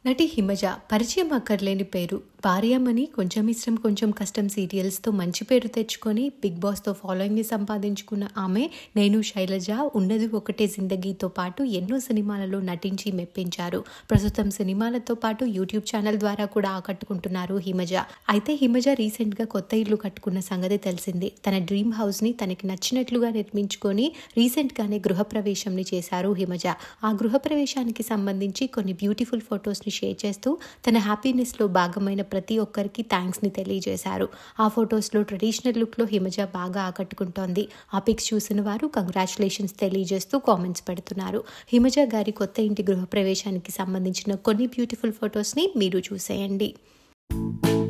నటి హిమజ పరిచయం అక్కర్లేని పేరు భార్యమని కొంచెం ఇష్టం కొంచెం కష్టం సీరియల్స్తో మంచి పేరు తెచ్చుకొని బిగ్ బాస్తో ఫాలోయింగ్ని సంపాదించుకున్న ఆమె నేను శైలజ ఉన్నది ఒకటే జిందగీతో పాటు ఎన్నో సినిమాలలో నటించి మెప్పించారు ప్రస్తుతం సినిమాలతో పాటు యూట్యూబ్ ఛానల్ ద్వారా కూడా ఆకట్టుకుంటున్నారు హిమజ అయితే హిమజ రీసెంట్గా కొత్త ఇల్లు కట్టుకున్న సంగతి తెలిసింది తన డ్రీమ్ హౌస్ని తనకి నచ్చినట్లుగా నిర్మించుకొని రీసెంట్గానే గృహప్రవేశంని చేశారు హిమజ ఆ గృహప్రవేశానికి సంబంధించి కొన్ని బ్యూటిఫుల్ ఫొటోస్ని షేర్ చేస్తూ తన హ్యాపీనెస్లో భాగమైన ప్రతి ఒక్కరికి థ్యాంక్స్ని తెలియజేశారు ఆ ఫొటోస్లో ట్రెడిషనల్ లుక్లో హిమజ బాగా ఆకట్టుకుంటోంది ఆ పిక్స్ చూసిన వారు కంగ్రాచులేషన్స్ తెలియజేస్తూ కామెంట్స్ పెడుతున్నారు హిమజ గారి కొత్త ఇంటి గృహప్రవేశానికి సంబంధించిన కొన్ని బ్యూటిఫుల్ ఫొటోస్ని మీరు చూసేయండి